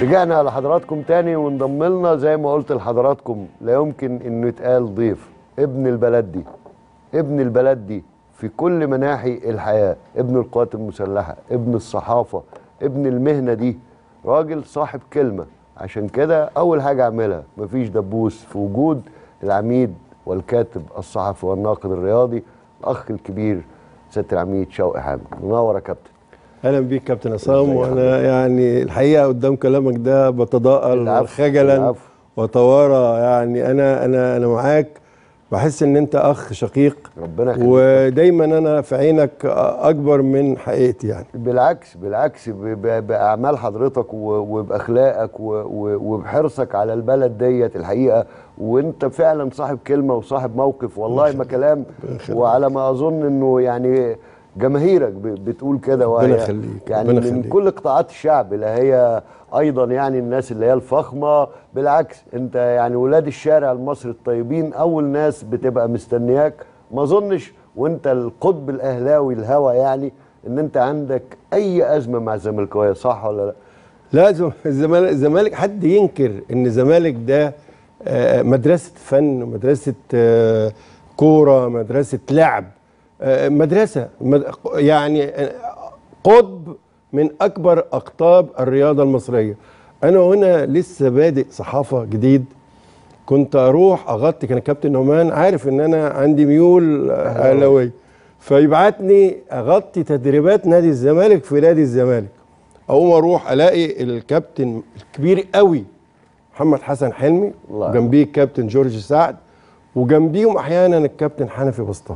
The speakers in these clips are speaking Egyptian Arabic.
رجعنا لحضراتكم تاني وانضم لنا زي ما قلت لحضراتكم لا يمكن انه يتقال ضيف ابن البلد دي ابن البلد دي في كل مناحي الحياة ابن القوات المسلحة ابن الصحافة ابن المهنة دي راجل صاحب كلمة عشان كده أول حاجة أعملها مفيش دبوس في وجود العميد والكاتب الصحفي والناقد الرياضي الأخ الكبير سيادة العميد شوقي حامد منور يا كابتن اهلا بيك كابتن عصام ازي وانا يعني الحقيقه قدام كلامك ده بتضاءل العفو، خجلا العفو. وتوارى يعني انا انا انا معاك بحس ان انت اخ شقيق ربنا يخليك ودايما انا في عينك اكبر من حقيقتي يعني بالعكس بالعكس ب- ب- باعمال حضرتك و- وباخلاقك و- و- وبحرصك على البلد ديت الحقيقه وانت فعلا صاحب كلمه وصاحب موقف والله ما كلام وعلى ما اظن انه يعني جماهيرك ب- بتقول كده وهي يخليك، يعني ربنا من يخليك. كل قطاعات الشعب اللي هي ايضا يعني الناس اللي هي الفخمه بالعكس انت يعني ولاد الشارع المصري الطيبين اول ناس بتبقى مستنياك ما اظنش وانت القطب الاهلاوي الهوى يعني ان انت عندك اي ازمه مع الزملكاويه صح ولا لا لا زم- الزمالك الزمالك حد ينكر ان الزمالك ده آه، مدرسه فن مدرسه آه، كوره مدرسه لعب آه، مدرسه مد- يعني آه، قطب من اكبر اقطاب الرياضه المصريه انا هنا لسه بادئ صحافه جديد كنت اروح اغطي كان الكابتن نعمان عارف ان انا عندي ميول اهلاويه فيبعتني اغطي تدريبات نادي الزمالك في نادي الزمالك اقوم اروح الاقي الكابتن الكبير قوي محمد حسن حلمي الله وجنبيه الكابتن جورج سعد وجنبيهم احيانا الكابتن حنفي بسطام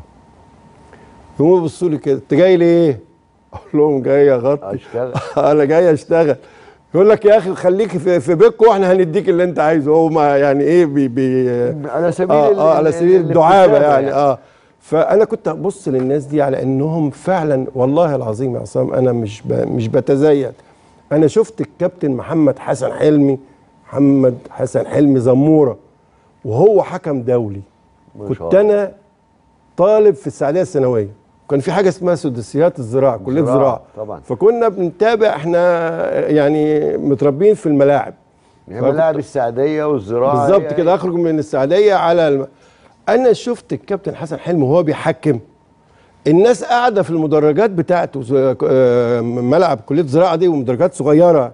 يقوموا يبصوا لي كده انت جاي ليه؟ اقول لهم جاي اغطي اشتغل انا جاي اشتغل يقول لك يا اخي خليك في, في بيتكم واحنا هنديك اللي انت عايزه هو ما يعني ايه بي بي على سبيل اه, ال- آه على ال- سبيل ال- الدعابه الاكتساب يعني, اه فانا كنت ابص للناس دي على انهم فعلا والله العظيم يا عصام انا مش ب مش بتزايد انا شفت الكابتن محمد حسن حلمي محمد حسن حلمي زموره وهو حكم دولي ما شاء كنت انا طالب في السعوديه الثانويه كان في حاجه اسمها سداسيات الزراعه كليه زراعة، زراعه طبعا. فكنا بنتابع احنا يعني متربيين في الملاعب هي ملاعب السعديه والزراعه بالظبط هي- كده اخرج من السعوديه على الم... انا شفت الكابتن حسن حلمي وهو بيحكم الناس قاعده في المدرجات بتاعته ز- آه، ملعب كليه الزراعه دي ومدرجات صغيره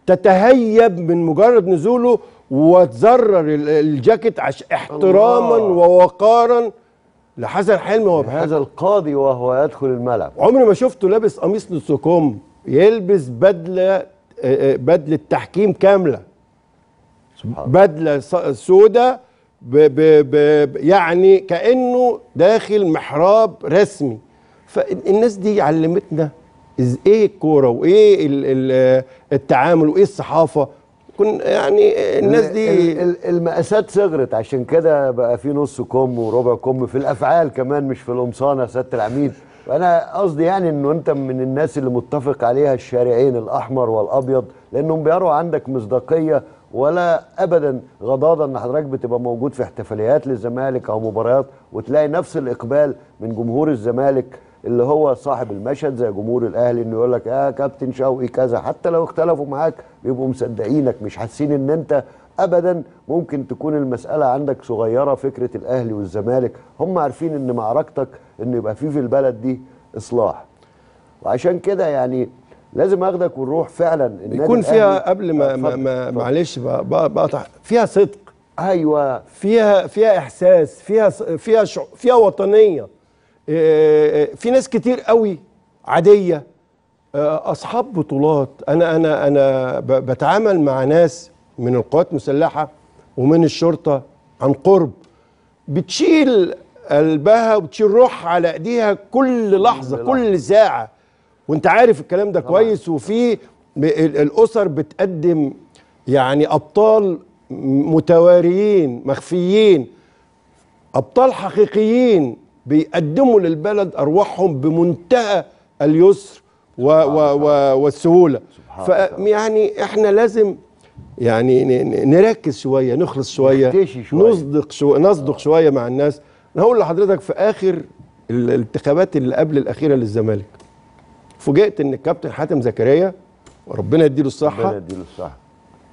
تتهيب من مجرد نزوله وتزرر ال- الجاكيت عش احتراما الله. ووقارا لحسن حلمي وهو بيحكم هذا القاضي وهو يدخل الملعب عمري ما شفته لابس قميص نصكم يلبس بدله آه، آه، بدله تحكيم كامله بدله سوداء ب ب ب ب- يعني كانه داخل محراب رسمي فالناس دي علمتنا إز- ايه الكوره وايه ال- ال- التعامل وايه الصحافه كن يعني الناس دي ال- ال- المقاسات صغرت عشان كده بقى في نص كم وربع كم في الافعال كمان مش في القمصانه يا سياده العميد وانا قصدي يعني انه انت من الناس اللي متفق عليها الشارعين الاحمر والابيض لانهم بيروا عندك مصداقيه ولا ابدا غضاضه ان حضرتك بتبقى موجود في احتفاليات للزمالك او مباريات وتلاقي نفس الاقبال من جمهور الزمالك اللي هو صاحب المشهد زي جمهور الاهلي انه يقول لك يا كابتن شوقي كذا حتى لو اختلفوا معاك بيبقوا مصدقينك مش حاسين ان انت ابدا ممكن تكون المساله عندك صغيره فكره الاهلي والزمالك هم عارفين ان معركتك ان يبقى في في البلد دي اصلاح وعشان كده يعني لازم اخدك ونروح فعلا النادي يكون الأهلي- فيها قبل ما, آه، ما, اتفضل، ما اتفضل. معلش بق- بق- بقطع فيها صدق ايوه فيها فيها احساس فيها فيها شع... فيها وطنيه إيه، في ناس كتير قوي عاديه آه، اصحاب بطولات انا انا انا ب- بتعامل مع ناس من القوات المسلحه ومن الشرطه عن قرب بتشيل قلبها وبتشيل روحها على ايديها كل لحظه كل ساعه وانت عارف الكلام ده كويس وفي ب- ال- الاسر بتقدم يعني ابطال متواريين مخفيين ابطال حقيقيين بيقدموا للبلد ارواحهم بمنتهى اليسر و و و والسهوله فيعني احنا لازم يعني ن- ن- نركز شويه نخلص شويه نختشي شوية. نصدق شو نصدق شويه مع الناس انا هقول لحضرتك في اخر ال- الانتخابات اللي قبل الاخيره للزمالك فوجئت ان الكابتن حاتم زكريا وربنا يديله الصحه ربنا يديله الصحه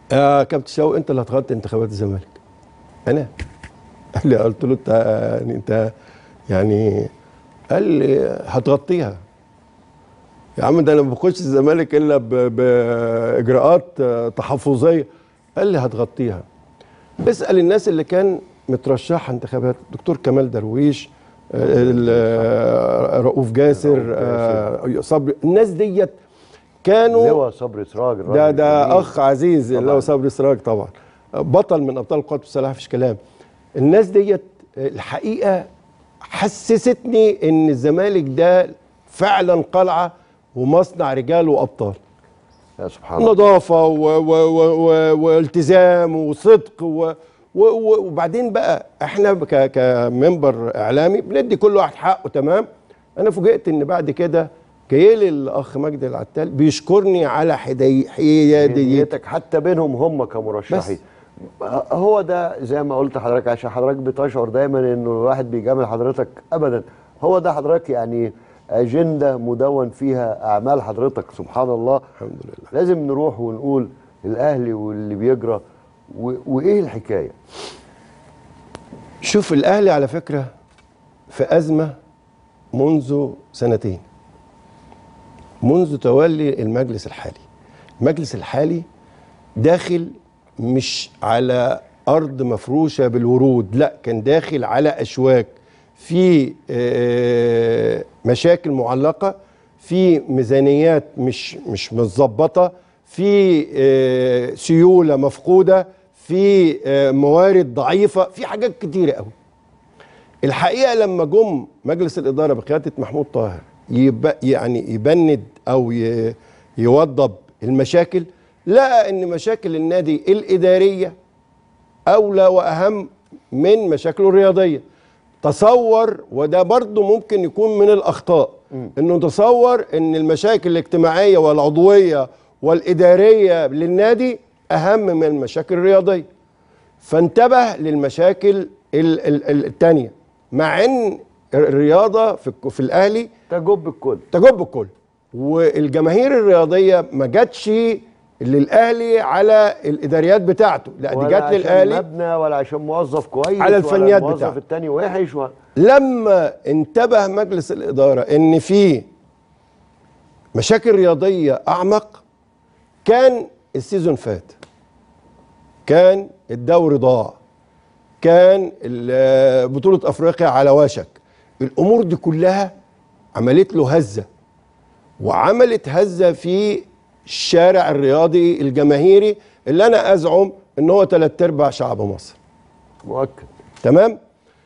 يا كابتن شوقي انت اللي هتغطي انتخابات الزمالك انا قال لي قلت له انت يعني انت يعني قال لي هتغطيها يا عم ده انا ما بخش الزمالك الا ب- باجراءات آه، تحفظيه قال لي هتغطيها اسال الناس اللي كان مترشحه انتخابات دكتور كمال درويش آه، ال- آه، رؤوف جاسر آه، صبري الناس ديت كانوا لواء صبري سراج ده الراجل ده الجميل. اخ عزيز اللي هو صبري سراج طبعا بطل من ابطال القوات المسلحه مفيش كلام الناس ديت الحقيقه حسستني ان الزمالك ده فعلا قلعه ومصنع رجال وابطال يا سبحان الله نظافه و و و و والتزام وصدق و و و وبعدين بقى احنا ك كمنبر اعلامي بندي كل واحد حقه تمام انا فوجئت ان بعد كده جاي لي الاخ مجدي العتال بيشكرني على حدي حياديتي نيتك حتى بينهم هم كمرشحين هو ده زي ما قلت لحضرتك عشان حضرتك بتشعر دايما انه الواحد بيجامل حضرتك ابدا هو ده حضرتك يعني اجنده مدون فيها اعمال حضرتك سبحان الله الحمد لله لازم نروح ونقول الاهلي واللي بيجرى و... وايه الحكايه شوف الاهلي على فكره في ازمه منذ سنتين منذ تولي المجلس الحالي المجلس الحالي داخل مش على ارض مفروشه بالورود لا كان داخل على اشواك في آه، مشاكل معلقه في ميزانيات مش مش متظبطه في آه، سيوله مفقوده في آه، موارد ضعيفه في حاجات كتيره قوي الحقيقه لما جم مجلس الاداره بقياده محمود طاهر يب يعني يبند او ي- يوضب المشاكل لقى ان مشاكل النادي الاداريه اولى واهم من مشاكله الرياضيه تصور وده برضه ممكن يكون من الاخطاء انه تصور ان المشاكل الاجتماعيه والعضويه والاداريه للنادي اهم من المشاكل الرياضيه فانتبه للمشاكل ال- ال- ال- التانية مع ان الرياضه في الك- في الاهلي تجب الكل تجب الكل والجماهير الرياضيه ما جاتش للاهلي على الاداريات بتاعته لا دي ولا جت عشان للاهلي مبنى ولا عشان موظف كويس على الفنيات ولا الموظف بتاعته. التاني وحش و... لما انتبه مجلس الاداره ان في مشاكل رياضيه اعمق كان السيزون فات كان الدوري ضاع كان ال- بطوله افريقيا على وشك الامور دي كلها عملت له هزه وعملت هزه في الشارع الرياضي الجماهيري اللي انا ازعم ان هو ثلاث ارباع شعب مصر مؤكد تمام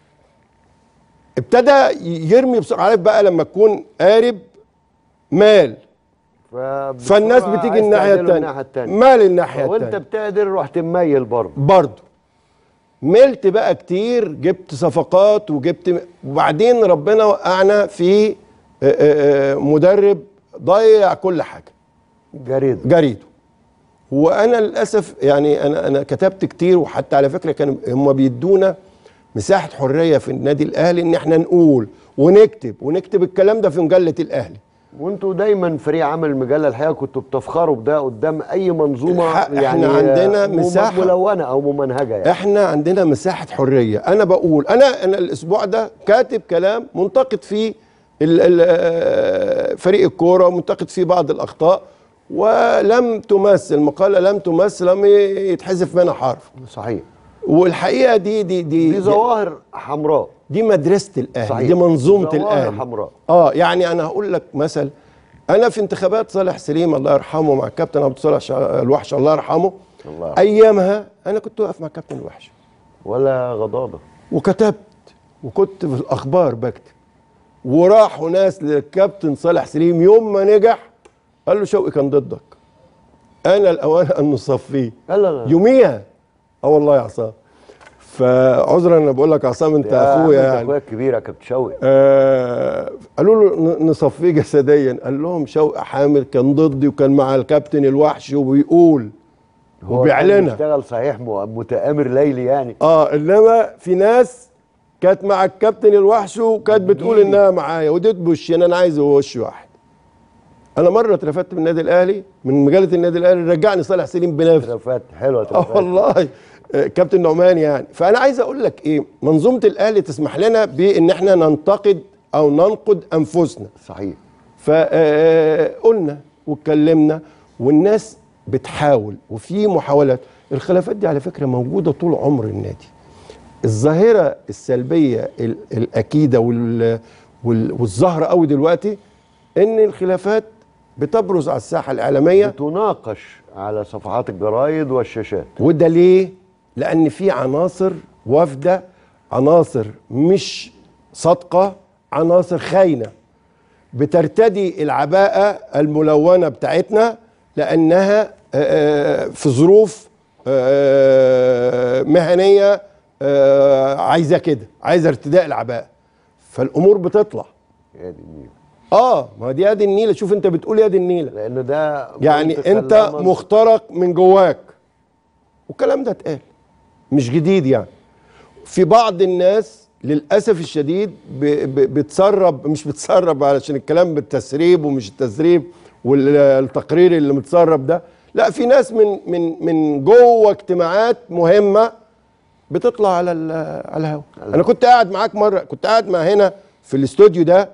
ابتدى يرمي بسرعه عارف بقى لما تكون قارب مال فبسرعة فالناس بتيجي عايز الناحيه تعدله الثانيه التانية مال الناحيه وانت الثانيه بتقدر رحت مميل برضه برضه ملت بقى كتير جبت صفقات وجبت وبعدين ربنا وقعنا في آه، آه، آه، مدرب ضيع كل حاجه جريدة جريده وانا للاسف يعني انا انا كتبت كتير وحتى على فكره كانوا هم بيدونا مساحه حريه في النادي الاهلي ان احنا نقول ونكتب ونكتب الكلام ده في مجله الاهلي وانتوا دايما فريق عمل المجله الحقيقه كنتوا بتفخروا بده قدام اي منظومه الحق إحنا يعني عندنا مم- مساحة. ملونه او ممنهجه يعني احنا عندنا مساحه حريه انا بقول انا انا الاسبوع ده كاتب كلام منتقد فيه ال- ال- آه، فريق الكوره ومنتقد فيه بعض الاخطاء ولم تمثل المقاله لم تمثل لم يتحذف منها حرف صحيح والحقيقه دي دي دي دي ظواهر حمراء دي مدرسه الاهلي صحيح. دي منظومه ظواهر الاهلي حمراء. اه يعني انا هقول لك مثل انا في انتخابات صالح سليم الله يرحمه مع الكابتن عبد الصالح شع- الوحش الله يرحمه الله يرحمه. ايامها انا كنت واقف مع الكابتن الوحش ولا غضاضه وكتبت وكنت في الاخبار بكتب وراحوا ناس للكابتن صالح سليم يوم ما نجح قال له شوقي كان ضدك انا الاوان ان نصفيه لا لا لا يوميها اه والله يا عصام فعذرا انا بقول لك عصام انت يا اخويا أحمد يعني اخويا الكبير يا كابتن شوقي آه قالوا له ن- نصفيه جسديا قال لهم شوقي حامد كان ضدي وكان مع الكابتن الوحش وبيقول هو كان وبيعلنها بيشتغل صحيح م- متآمر ليلي يعني اه انما في ناس كانت مع الكابتن الوحش وكانت بتقول جيلي. انها معايا وديت بوشين انا عايز وش واحد انا مره اترفدت من النادي الاهلي من مجله النادي الاهلي رجعني صالح سليم بنفسه ترفات حلوه اه ترفات والله آه، كابتن نعمان يعني فانا عايز اقول لك ايه منظومه الاهلي تسمح لنا بان احنا ننتقد او ننقد انفسنا صحيح فقلنا واتكلمنا والناس بتحاول وفي محاولات الخلافات دي على فكره موجوده طول عمر النادي الظاهره السلبيه ال- الاكيده وال وال- والظاهره قوي دلوقتي ان الخلافات بتبرز على الساحه الاعلاميه بتناقش على صفحات الجرايد والشاشات وده ليه؟ لأن في عناصر وافدة عناصر مش صادقة عناصر خاينة بترتدي العباءة الملونة بتاعتنا لأنها آه، في ظروف آه، مهنية آه، عايزة كده عايزة ارتداء العباءة فالأمور بتطلع يا دي النيل اه ما دي يد النيلة شوف انت بتقول يد النيلة لان ده يعني منطق انت لا منطق. مخترق من جواك والكلام ده اتقال مش جديد يعني في بعض الناس للاسف الشديد ب- ب- بتسرب مش بتسرب علشان الكلام بالتسريب ومش التسريب والتقرير اللي متسرب ده لا في ناس من من من جوه اجتماعات مهمه بتطلع على ال- على الهواء انا كنت قاعد معاك مره كنت قاعد مع هنا في الاستوديو ده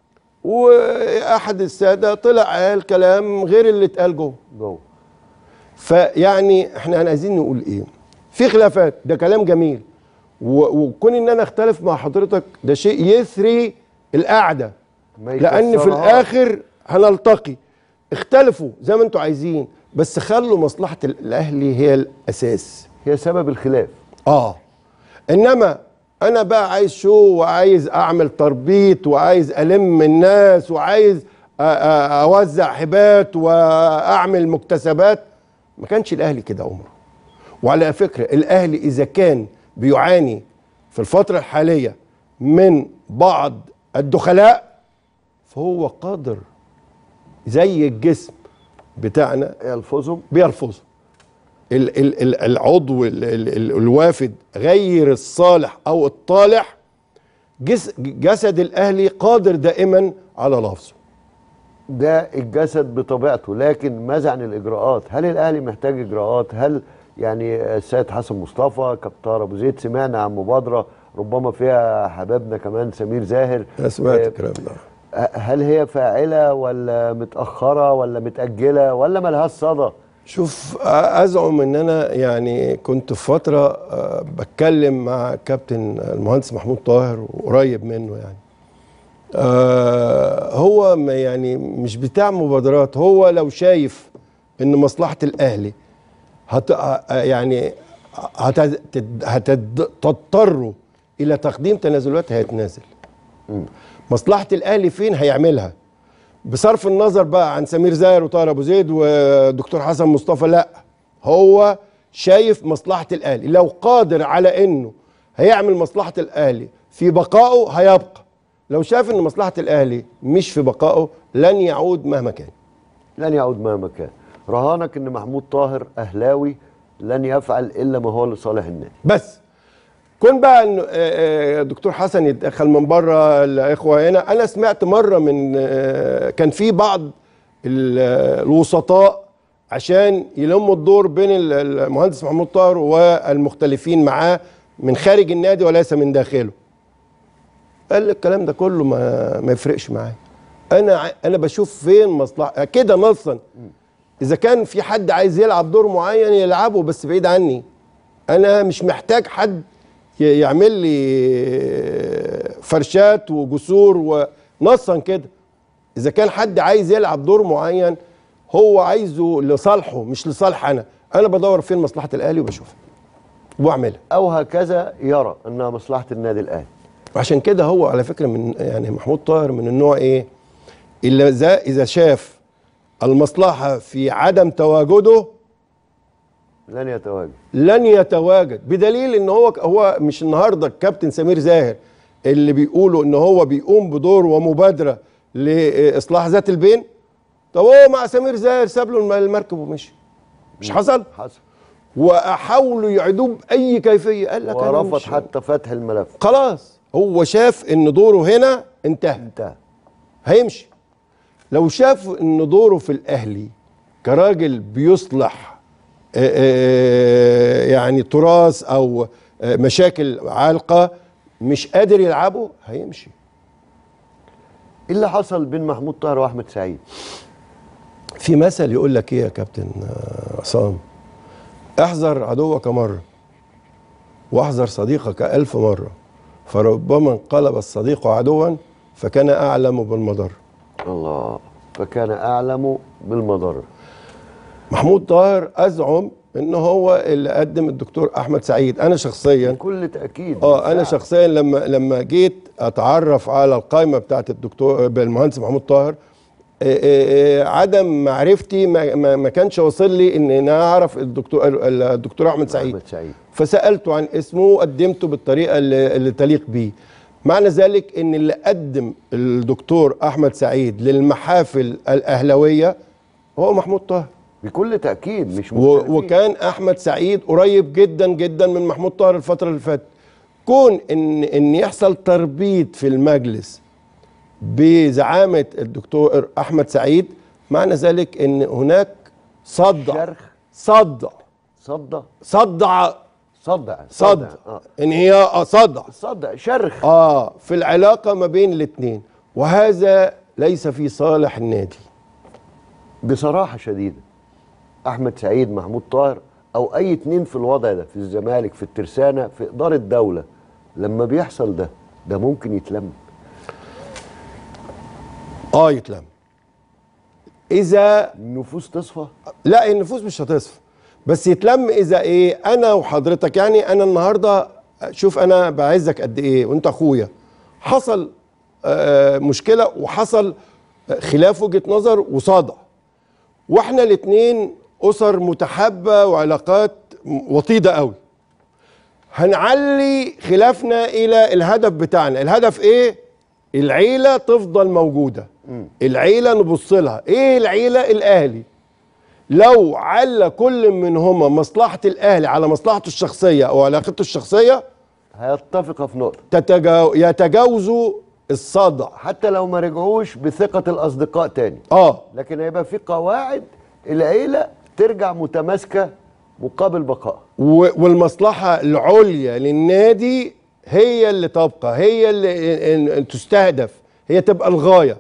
واحد الساده طلع قال كلام غير اللي اتقال جوه جوه فيعني احنا عايزين نقول ايه في خلافات ده كلام جميل و- وكون ان انا اختلف مع حضرتك ده شيء يثري القعده ما لان في يكسرهاش. الاخر هنلتقي اختلفوا زي ما انتوا عايزين بس خلوا مصلحه ال- الاهلي هي الاساس هي سبب الخلاف اه انما انا بقى عايز شو وعايز اعمل تربيط وعايز الم الناس وعايز أ- أ- اوزع هبات واعمل مكتسبات ما كانش الاهلي كده عمره وعلى فكره الاهلي اذا كان بيعاني في الفتره الحاليه من بعض الدخلاء فهو قادر زي الجسم بتاعنا يلفظهم بيرفض ال ال ال العضو ال ال ال الوافد غير الصالح او الطالح جس جسد الاهلي قادر دائما على لفظه ده الجسد بطبيعته لكن ماذا عن الاجراءات هل الاهلي محتاج اجراءات هل يعني السيد حسن مصطفى كابتن ابو زيد سمعنا عن مبادره ربما فيها حبايبنا كمان سمير زاهر انا سمعت آه، الكلام ده هل هي فاعله ولا متاخره ولا متاجله ولا ملهاش صدى شوف ازعم ان انا يعني كنت في فتره آه، بتكلم مع كابتن المهندس محمود طاهر وقريب منه يعني آه، هو ما يعني مش بتاع مبادرات هو لو شايف ان مصلحه الاهلي هت آه، يعني هت- هتضطروا الى تقديم تنازلات هيتنازل مصلحه الاهلي فين هيعملها بصرف النظر بقى عن سمير زاهر وطاهر ابو زيد ودكتور حسن مصطفى لا هو شايف مصلحه الاهلي لو قادر على انه هيعمل مصلحه الاهلي في بقائه هيبقى لو شاف ان مصلحه الاهلي مش في بقائه لن يعود مهما كان لن يعود مهما كان رهانك ان محمود طاهر اهلاوي لن يفعل الا ما هو لصالح النادي بس كون بقى ان آه، آه، دكتور حسن يتدخل من بره الاخوه هنا انا سمعت مره من آه، كان في بعض ال- آه، الوسطاء عشان يلموا الدور بين ال- المهندس محمود طاهر والمختلفين معاه من خارج النادي وليس من داخله قال لي الكلام ده كله ما ما يفرقش معايا انا ع- انا بشوف فين مصلحه كده نصا اذا كان في حد عايز يلعب دور معين يلعبه بس بعيد عني انا مش محتاج حد ي- يعمل لي فرشات وجسور ونصا كده اذا كان حد عايز يلعب دور معين هو عايزه لصالحه مش لصالح انا انا بدور فين مصلحه الاهلي وبشوفها واعملها او هكذا يرى انها مصلحه النادي الاهلي وعشان كده هو على فكره من يعني محمود طاهر من النوع ايه اللي إذا اذا شاف المصلحه في عدم تواجده لن يتواجد لن يتواجد بدليل ان هو هو مش النهارده الكابتن سمير زاهر اللي بيقولوا ان هو بيقوم بدور ومبادره لاصلاح ذات البين طب هو مع سمير زاهر ساب له المركب ومشي مش حصل حصل وحاولوا يعيدوه باي كيفيه قال لك أنا ورفض مش- حتى فتح الملف خلاص هو شاف ان دوره هنا انتهى انتهى هيمشي لو شاف ان دوره في الاهلي كراجل بيصلح آه، آه، يعني تراث او آه، مشاكل عالقه مش قادر يلعبه هيمشي ايه اللي حصل بين محمود طاهر واحمد سعيد في مثل يقول لك ايه يا كابتن آه، عصام احذر عدوك مره واحذر صديقك الف مره فربما انقلب الصديق عدوا فكان اعلم بالمضر الله فكان اعلم بالمضر محمود طاهر ازعم ان هو اللي قدم الدكتور احمد سعيد انا شخصيا بكل تاكيد اه انا بالفعل. شخصيا لما لما جيت اتعرف على القائمه بتاعت الدكتور بالمهندس محمود طاهر آه، آه، آه، عدم معرفتي ما, ما, ما كانش واصل لي ان انا اعرف الدكتور الدكتور احمد سعيد احمد سعيد فسالته عن اسمه وقدمته بالطريقه اللي, اللي تليق بيه معنى ذلك ان اللي قدم الدكتور احمد سعيد للمحافل الاهلويه هو محمود طاهر بكل تاكيد مش و- مختلفين. وكان احمد سعيد قريب جدا جدا من محمود طاهر الفتره اللي فاتت كون ان ان يحصل تربيط في المجلس بزعامه الدكتور احمد سعيد معنى ذلك ان هناك صدع شرخ صدع صدى صدع صدع صدع اه ان هي آه صدع صدع شرخ اه في العلاقه ما بين الاثنين وهذا ليس في صالح النادي بصراحه شديده احمد سعيد محمود طاهر او اي اتنين في الوضع ده في الزمالك في الترسانه في اداره دوله لما بيحصل ده ده ممكن يتلم اه يتلم اذا النفوس تصفى لا النفوس مش هتصفى بس يتلم اذا ايه انا وحضرتك يعني انا النهارده شوف انا بعزك قد ايه وانت اخويا حصل آه، مشكله وحصل خلاف وجهه نظر وصدع واحنا الاثنين اسر متحابه وعلاقات وطيده قوي هنعلي خلافنا الى الهدف بتاعنا الهدف ايه العيله تفضل موجوده العيله نبص لها ايه العيله الاهلي لو على كل منهما مصلحه الاهلي على مصلحته الشخصيه او علاقته الشخصيه هيتفقوا في نقطه تتجاو يتجاوزوا الصدع حتى لو ما رجعوش بثقه الاصدقاء تاني اه لكن هيبقى في قواعد العيله ترجع متماسكه مقابل بقائها و- والمصلحة العليا للنادي هي اللي تبقى هي اللي إن- إن تستهدف هي تبقى الغاية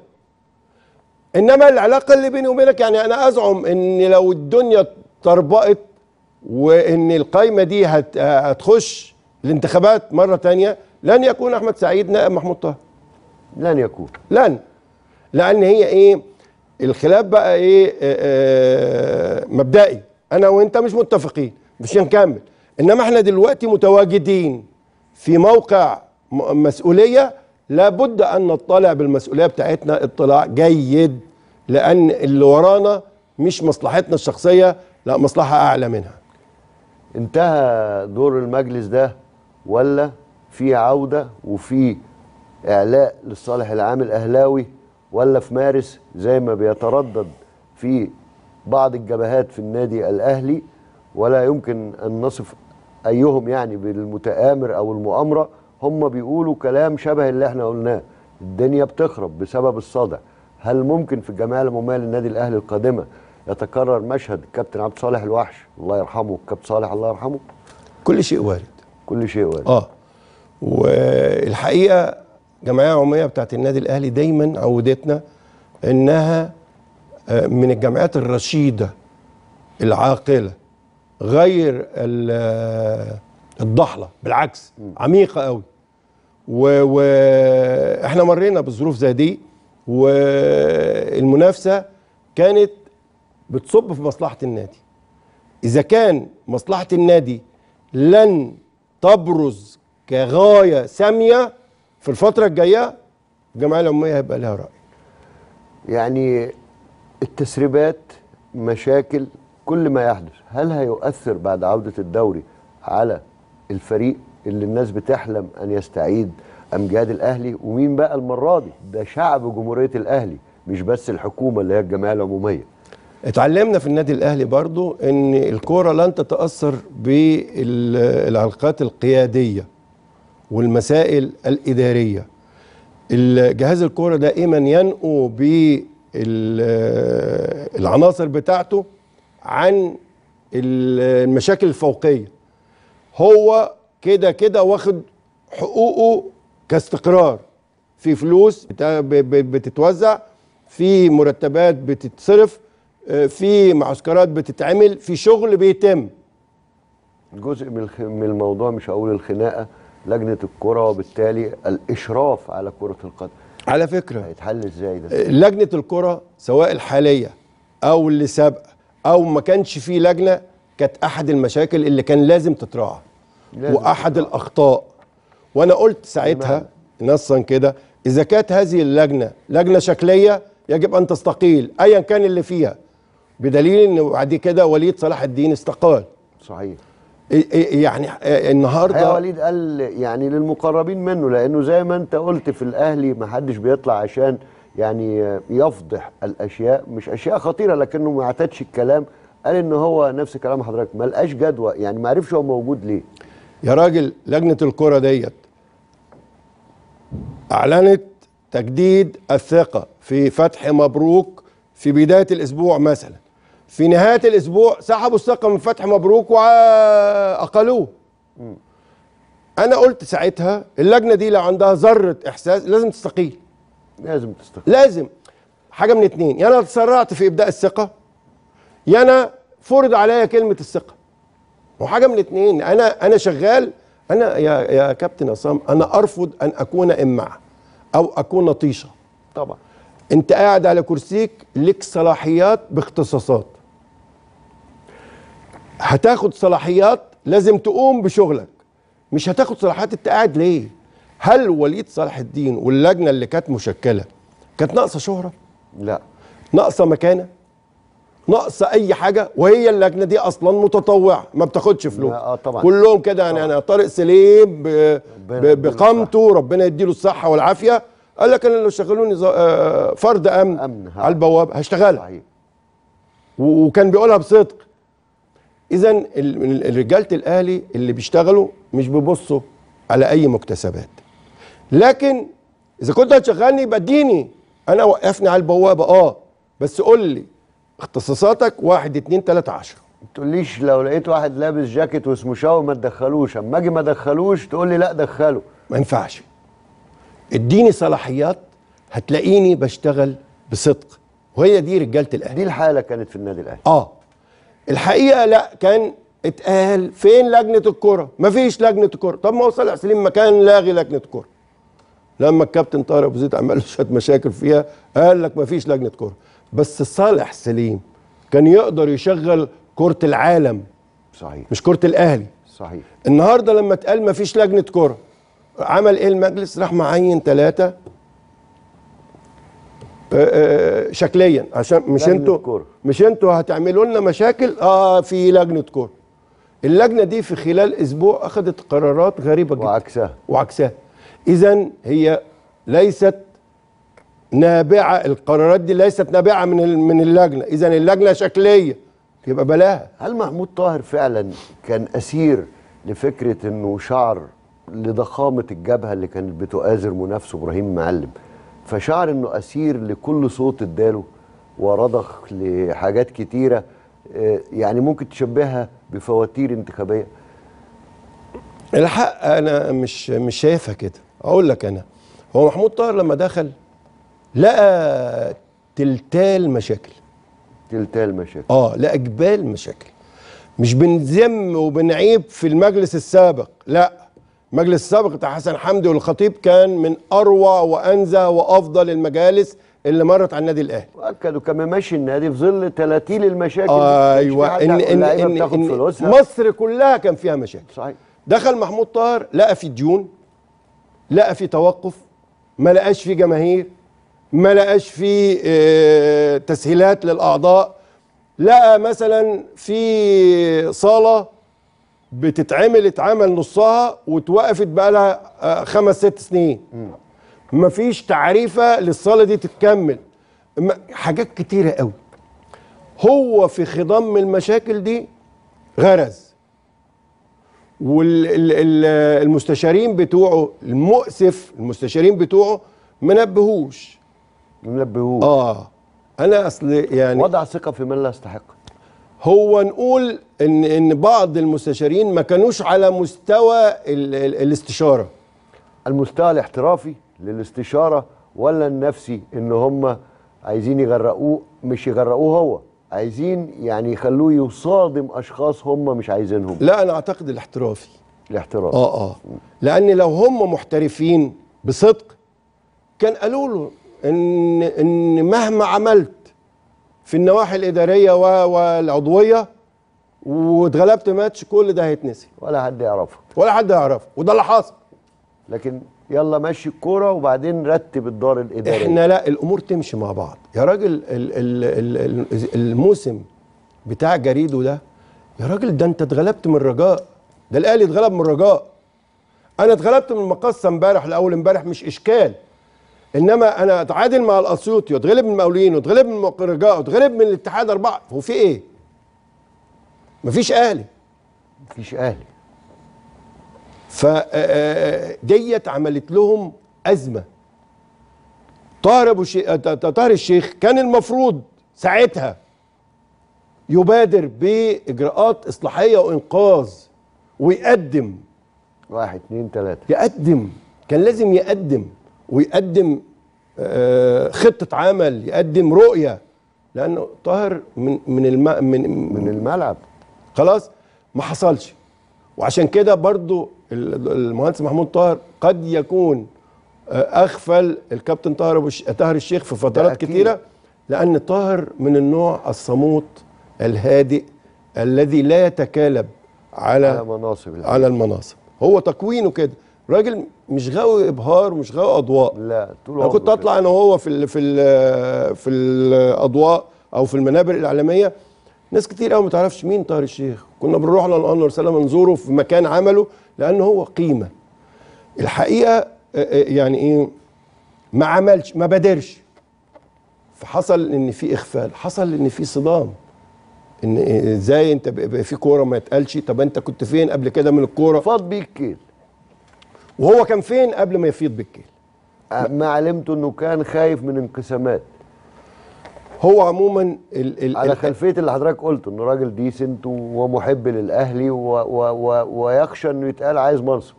إنما العلاقة اللي بيني وبينك يعني أنا أزعم إن لو الدنيا طربقت وإن القايمة دي هت- هتخش الانتخابات مرة تانية لن يكون أحمد سعيد نائب محمود طاهر لن يكون لن لان هي ايه الخلاف بقى ايه آه، آه، مبدئي انا وانت مش متفقين مش هنكمل انما احنا دلوقتي متواجدين في موقع م- مسؤوليه لابد ان نطلع بالمسؤوليه بتاعتنا اطلاع جيد لان اللي ورانا مش مصلحتنا الشخصيه لا مصلحه اعلى منها انتهى دور المجلس ده ولا في عودة وفي إعلاء للصالح العام الأهلاوي ولا في مارس زي ما بيتردد في بعض الجبهات في النادي الأهلي ولا يمكن أن نصف أيهم يعني بالمتآمر أو المؤامرة هم بيقولوا كلام شبه اللي احنا قلناه الدنيا بتخرب بسبب الصدع هل ممكن في الجمعية العمومية للنادي الأهلي القادمة يتكرر مشهد الكابتن عبد الصالح الوحش الله يرحمه الكابتن صالح الله يرحمه كل شيء وارد كل شيء وارد اه والحقيقه جمعيه عموميه بتاعت النادي الاهلي دايما عودتنا انها آه، من الجمعيات الرشيده العاقله غير ال- آه، الضحله بالعكس عميقه قوي واحنا مرينا بظروف زي دي والمنافسه كانت بتصب في مصلحه النادي اذا كان مصلحه النادي لن تبرز كغايه ساميه في الفتره الجايه الجمعيه العموميه هيبقى لها راي يعني التسريبات مشاكل كل ما يحدث هل هيؤثر بعد عودة الدوري على الفريق اللي الناس بتحلم أن يستعيد أمجاد الأهلي ومين بقى المرة دي ده شعب جمهورية الأهلي مش بس الحكومة اللي هي الجمعية العمومية اتعلمنا في النادي الاهلي برضو ان الكوره لن تتاثر بالعلاقات القياديه والمسائل الاداريه الجهاز الكوره دائما ينقو ال- العناصر بتاعته عن ال- المشاكل الفوقيه هو كده كده واخد حقوقه كاستقرار في فلوس بتا- ب- ب- بتتوزع في مرتبات بتتصرف آه، في معسكرات بتتعمل في شغل بيتم جزء من الخ- من الموضوع مش هقول الخناقه لجنه الكره وبالتالي الاشراف على كره القدم على فكره هيتحل ازاي ده؟ لجنه الكره سواء الحاليه او اللي سابقه او ما كانش في لجنه كانت احد المشاكل اللي كان لازم تتراعى لازم واحد الاخطاء وانا قلت ساعتها نصا كده اذا كانت هذه اللجنه لجنه شكليه يجب ان تستقيل ايا كان اللي فيها بدليل ان بعد كده وليد صلاح الدين استقال صحيح إيه- إيه- يعني آه، الحقيقه النهارده وليد قال يعني للمقربين منه لانه زي ما انت قلت في الاهلي ما حدش بيطلع عشان يعني يفضح الاشياء مش اشياء خطيره لكنه ما اعتادش الكلام قال ان هو نفس كلام حضرتك ما لقاش جدوى يعني ما عرفش هو موجود ليه يا راجل لجنة الكرة ديت أعلنت تجديد الثقة في فتح مبروك في بداية الأسبوع مثلا في نهاية الأسبوع سحبوا الثقة من فتح مبروك وأقلوه أنا قلت ساعتها اللجنة دي لو عندها ذرة إحساس لازم تستقيل لازم تستقيل لازم حاجة من اتنين يا أنا تسرعت في إبداء الثقة يا أنا فرض عليا كلمة الثقة وحاجه من الاثنين انا انا شغال انا يا يا كابتن عصام انا ارفض ان اكون امعه او اكون طيشه طبعا انت قاعد على كرسيك لك صلاحيات باختصاصات هتاخد صلاحيات لازم تقوم بشغلك مش هتاخد صلاحيات انت قاعد ليه هل وليد صلاح الدين واللجنه اللي كانت مشكله كانت ناقصه شهره لا ناقصه مكانه ناقصه اي حاجه وهي اللجنه دي اصلا متطوعه ما بتاخدش فلوس لا، آه طبعا. كلهم كده يعني انا طارق سليم ب... ربنا ب... يديله بقامته ربنا يديله الصحه والعافيه قال لك انا لو شغلوني ز... آه، فرد امن, أمن، ها. على البوابه هشتغلها صحيح و- وكان بيقولها بصدق اذا رجاله الاهلي اللي بيشتغلوا مش بيبصوا على اي مكتسبات لكن اذا كنت هتشغلني يبقى اديني انا وقفني على البوابه اه بس قول لي اختصاصاتك واحد اتنين تلاته عشرة ما تقوليش لو لقيت واحد لابس جاكيت واسمه شاو ما تدخلوش اما اجي ما ادخلوش تقول لي لا دخله ما ينفعش اديني صلاحيات هتلاقيني بشتغل بصدق وهي دي رجاله الاهلي دي الحاله كانت في النادي الاهلي اه الحقيقه لا كان اتقال فين لجنه الكره مفيش لجنه الكره طب ما هو صالح سليم ما كان لاغي لجنه الكره لما الكابتن طارق ابو زيد عمل له شويه مشاكل فيها قال لك مفيش لجنه كره بس صالح سليم كان يقدر يشغل كره العالم صحيح مش كره الاهلي صحيح النهارده لما اتقال مفيش لجنه كره عمل ايه المجلس راح معين ثلاثه شكليا عشان مش لجنة انتوا كرة. مش انتوا هتعملوا لنا مشاكل اه في لجنه كره اللجنه دي في خلال اسبوع اخذت قرارات غريبه جدا وعكسها وعكسها اذا هي ليست نابعه القرارات دي ليست نابعه من ال- من اللجنه اذا اللجنه شكليه يبقى بلاها هل محمود طاهر فعلا كان اسير لفكره انه شعر لضخامه الجبهه اللي كانت بتؤازر منافسه ابراهيم معلم فشعر انه اسير لكل صوت اداله ورضخ لحاجات كتيره آه، يعني ممكن تشبهها بفواتير انتخابيه الحق انا مش مش شايفها كده اقول لك انا هو محمود طاهر لما دخل لقى تلتال مشاكل تلتال مشاكل اه لقى جبال مشاكل مش بنذم وبنعيب في المجلس السابق لا المجلس السابق بتاع حسن حمدي والخطيب كان من اروع وانزه وافضل المجالس اللي مرت على النادي الاهلي واكدوا كان ماشي النادي في ظل تلاتيل المشاكل دي. كانش في ايوه حد ان ان اللعيبة ان, بتاخد إن فلوسها مصر كلها كان فيها مشاكل صحيح دخل محمود طاهر لقى في ديون لقى في توقف ما لقاش في جماهير ما لقاش في آه، تسهيلات للاعضاء لقى مثلا في صاله بتتعمل اتعمل نصها واتوقفت بقى لها آه، خمس ست سنين مفيش تعريفه للصاله دي تتكمل م- حاجات كتيره قوي هو في خضم المشاكل دي غرز والمستشارين بتوعه المؤسف المستشارين بتوعه ما نبهوش منبهوه اه انا اصل يعني وضع ثقه في من لا يستحق هو نقول ان ان بعض المستشارين ما كانوش على مستوى ال ال الاستشاره المستوى الاحترافي للاستشاره ولا النفسي ان هم عايزين يغرقوه مش يغرقوه هو عايزين يعني يخلوه يصادم اشخاص هم مش عايزينهم لا انا اعتقد الاحترافي الاحتراف اه اه لان لو هم محترفين بصدق كان قالوا له ان ان مهما عملت في النواحي الاداريه و- والعضويه واتغلبت ماتش كل ده هيتنسي ولا حد يعرفه ولا حد يعرفه وده اللي حصل لكن يلا مشي الكوره وبعدين رتب الدار الاداريه احنا لا الامور تمشي مع بعض يا راجل ال ال ال ال الموسم بتاع جريدو ده يا راجل ده انت اتغلبت من الرجاء ده الاهلي اتغلب من الرجاء انا اتغلبت من المقصه امبارح لاول امبارح مش اشكال انما انا اتعادل مع الاسيوطي واتغلب من المقاولين واتغلب من الرجاء واتغلب من الاتحاد اربعه هو في ايه؟ مفيش اهلي مفيش اهلي فديت عملت لهم ازمه طاهر ابو شي... طاهر الشيخ كان المفروض ساعتها يبادر باجراءات اصلاحيه وانقاذ ويقدم واحد اتنين تلاته يقدم كان لازم يقدم ويقدم آه، خطه عمل يقدم رؤيه لانه طاهر من من الم... من من الملعب خلاص ما حصلش وعشان كده برضو ال- المهندس محمود طاهر قد يكون آه، اغفل الكابتن طاهر ابو ش- طاهر الشيخ في ده فترات أكيد. كتيره لان طاهر من النوع الصموت الهادئ الذي لا يتكالب على على مناصب الحقيقة. على المناصب هو تكوينه كده راجل مش غاوي ابهار ومش غاوي اضواء لا طول انا عمره كنت كده. اطلع انا وهو في ال في ال في الاضواء او في المنابر الاعلاميه ناس كتير قوي ما تعرفش مين طاهر الشيخ كنا بنروح له الانور سلامه نزوره في مكان عمله لان هو قيمه الحقيقه آه، آه، يعني ايه ما عملش ما بادرش فحصل ان في اخفال حصل ان في صدام ان إيه، ازاي انت بقى في كوره ما يتقالش طب انت كنت فين قبل كده من الكوره فاض بيه الكيل وهو كان فين قبل ما يفيض بالكيل آه، ما علمته انه كان خايف من انقسامات هو عموما ال ال على ال- خلفيه اللي حضرتك قلته انه راجل ديسنت ومحب للاهلي و و و ويخشى انه يتقال عايز منصب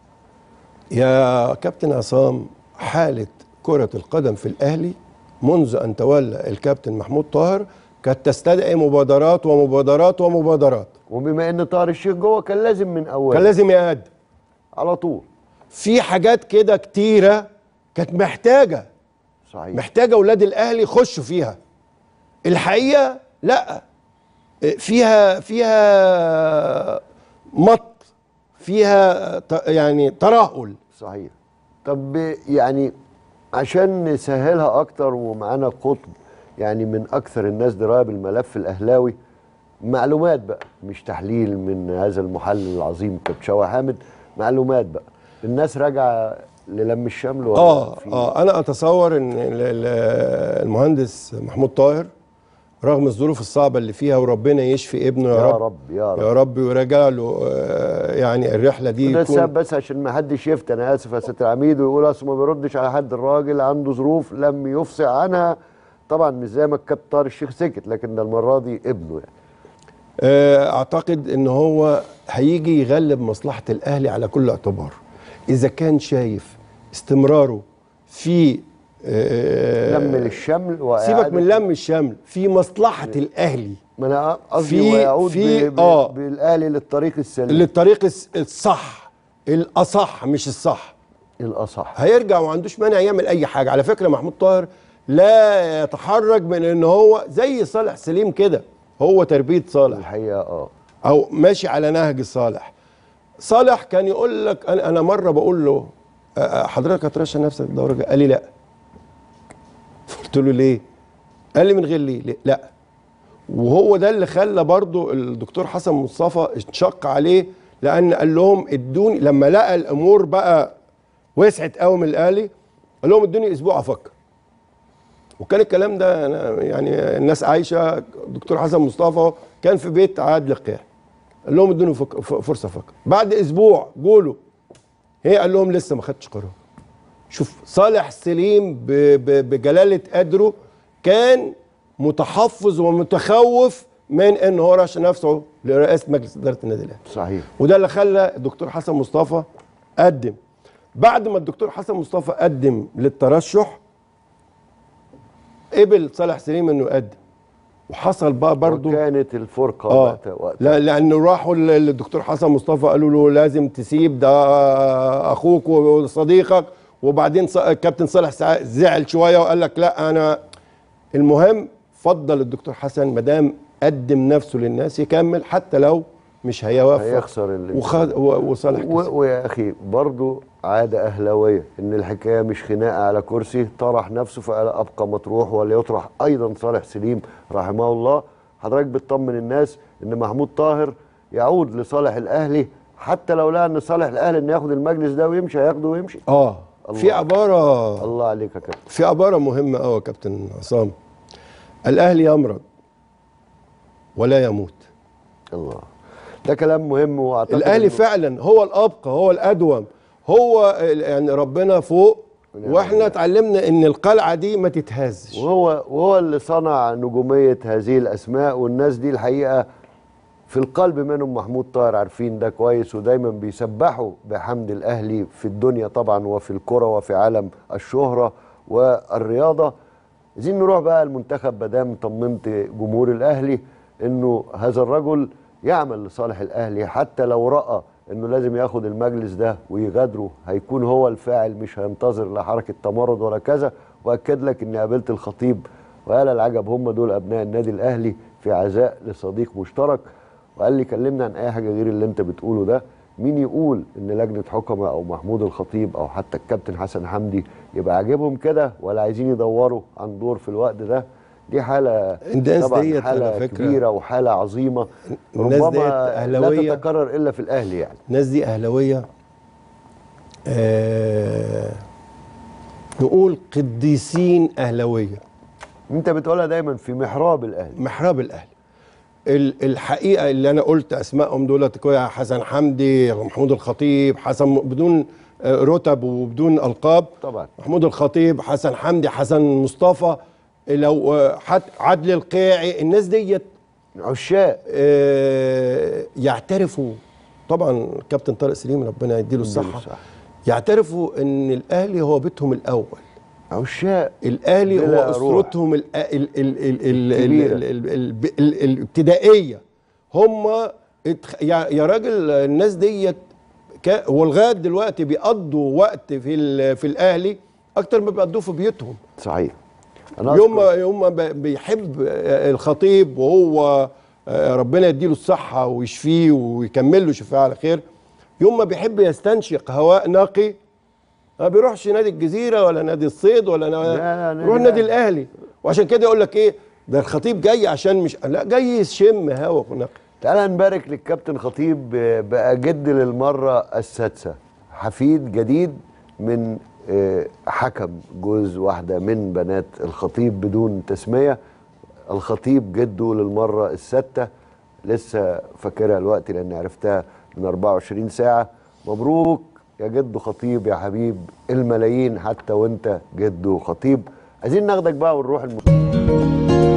يا كابتن عصام حالة كرة القدم في الأهلي منذ أن تولى الكابتن محمود طاهر كانت تستدعي مبادرات ومبادرات ومبادرات وبما ان طاهر الشيخ جوه كان لازم من اول كان لازم يقدم على طول في حاجات كده كتيرة كانت محتاجة صحيح محتاجة أولاد الأهلي يخشوا فيها الحقيقة لا فيها فيها مط فيها ت- يعني ترهل صحيح طب يعني عشان نسهلها اكتر ومعانا قطب يعني من اكثر الناس درايه بالملف الاهلاوي معلومات بقى مش تحليل من هذا المحلل العظيم كابتن شوقي حامد معلومات بقى الناس راجعه للم الشمل ولا اه في- اه انا اتصور ان ال- ال- المهندس محمود طاهر رغم الظروف الصعبه اللي فيها وربنا يشفي ابنه يا, يا رب, رب يا رب يا رب ويراجع له آه، يعني الرحله دي ده يكون السبب بس عشان ما حدش يفتي انا اسف يا سياده العميد ويقول اصل ما بيردش على حد الراجل عنده ظروف لم يفصح عنها طبعا مش زي ما الكابتن طاهر الشيخ سكت لكن ده المره دي ابنه يعني آه، اعتقد ان هو هيجي يغلب مصلحه الاهلي على كل اعتبار اذا كان شايف استمراره في آه، لم الشمل وإعادة- سيبك من لم الشمل في مصلحه الاهلي ما انا قصدي في- ويعود في- ب- ب- آه. بالاهلي للطريق السليم للطريق الس- الصح الاصح مش الصح الاصح هيرجع وما عندوش مانع يعمل اي حاجه على فكره محمود طاهر لا يتحرج من ان هو زي صالح سليم كده هو تربيه صالح الحقيقه اه او ماشي على نهج صالح صالح كان يقول لك انا انا مره بقول له أ- أ- حضرتك هترشح نفسك الدوري قال لي لا قلت له ليه قال لي من غير ليه ليه؟ لا وهو ده اللي خلى برضو الدكتور حسن مصطفى اتشق عليه لان قال لهم ادوني لما لقى الامور بقى وسعت قوي من الاهلي قال لهم ادوني اسبوع افكر وكان الكلام ده أنا يعني الناس عايشه الدكتور حسن مصطفى كان في بيت عادل القيع قال لهم ادوني فك- ف- فرصه افكر بعد اسبوع جوله هي قال لهم لسه ما خدتش قرار شوف صالح سليم ب- ب- بجلاله قدره كان متحفظ ومتخوف من ان هو رش نفسه لرئاسه مجلس اداره النادي الاهلي صحيح وده اللي خلى الدكتور حسن مصطفى قدم بعد ما الدكتور حسن مصطفى قدم للترشح قبل صالح سليم انه يقدم وحصل بقى برضه كانت الفرقه اه وقتها وقتها لا لانه راحوا لل- للدكتور حسن مصطفى قالوا له لازم تسيب ده اخوك وصديقك وبعدين ص- الكابتن صالح سع- زعل شويه وقال لك لا انا المهم فضل الدكتور حسن ما دام قدم نفسه للناس يكمل حتى لو مش هيوافق هيخسر ال- وخد و- وصالح و- كسب ويا اخي برضو عاده اهلاويه ان الحكايه مش خناقه على كرسي طرح نفسه فقال ابقى مطروح ولا يطرح ايضا صالح سليم رحمه الله حضرتك بتطمن الناس ان محمود طاهر يعود لصالح الاهلي حتى لو لقى ان صالح الاهلي انه ياخد المجلس ده ويمشي هياخده ويمشي اه الله. في عباره الله عليك يا كابتن في عباره مهمه قوي يا كابتن عصام الاهلي يمرض ولا يموت الله ده كلام مهم واعتقد الاهلي إنه- فعلا هو الابقى هو الادوم هو ال- يعني ربنا فوق ونعم واحنا بالله. اتعلمنا ان القلعه دي ما تتهزش وهو وهو اللي صنع نجوميه هذه الاسماء والناس دي الحقيقه في القلب منهم محمود طاهر عارفين ده كويس ودايما بيسبحوا بحمد الاهلي في الدنيا طبعا وفي الكره وفي عالم الشهره والرياضه عايزين نروح بقى المنتخب مدام طمنت جمهور الاهلي انه هذا الرجل يعمل لصالح الاهلي حتى لو راى انه لازم ياخد المجلس ده ويغادره هيكون هو الفاعل مش هينتظر لا حركه تمرد ولا كذا واكد لك اني قابلت الخطيب وقال العجب هم دول ابناء النادي الاهلي في عزاء لصديق مشترك وقال لي كلمنا عن اي حاجه غير اللي انت بتقوله ده مين يقول ان لجنه حكمه او محمود الخطيب او حتى الكابتن حسن حمدي يبقى عاجبهم كده ولا عايزين يدوروا عن دور في الوقت ده دي حاله الناس طبعا ديت حاله على فكرة كبيره وحاله عظيمه الناس ربما ديت لا أهلاوية. تتكرر الا في الاهلي يعني الناس دي اهلاويه آه نقول قديسين اهلاويه انت بتقولها دايما في محراب الاهلي محراب الاهلي ال- الحقيقه اللي انا قلت اسمائهم دولت كويس حسن حمدي محمود الخطيب حسن بدون آه، رتب وبدون القاب طبعا محمود الخطيب حسن حمدي حسن مصطفى لو آه، حت عدل القيعي الناس ديت عشاق آه، يعترفوا طبعا كابتن طارق سليم ربنا يديله الصحه الصحة. يعترفوا ان الاهلي هو بيتهم الاول عشاق الاهلي بلا هو روح. اسرتهم ال ال ال ال ال ال الكبيرة. ال ال ال ال الابتدائيه هم اتخ- يا يا راجل الناس ديت كا- ولغايه دلوقتي بيقضوا وقت في ال- في الاهلي اكتر ما بيقضوه في بيوتهم صحيح انا يوم أذكر- ما يوم ما ب- بيحب الخطيب وهو ربنا يديله الصحه ويشفيه ويكمل له شفاء على خير يوم ما بيحب يستنشق هواء نقي ما بيروحش نادي الجزيره ولا نادي الصيد ولا نا... لا، نادي يروح النادي الأهلي. الاهلي وعشان كده يقول لك ايه ده الخطيب جاي عشان مش لا جاي يشم هواء نقي تعال نبارك للكابتن خطيب بقى جد للمرة السادسة حفيد جديد من آه، حكم جوز واحدة من بنات الخطيب بدون تسمية الخطيب جده للمرة السادسة لسه فاكرها الوقت لأني عرفتها من 24 ساعة مبروك يا جدو خطيب يا حبيب الملايين حتى وانت جدو خطيب عايزين ناخدك بقى ونروح الم...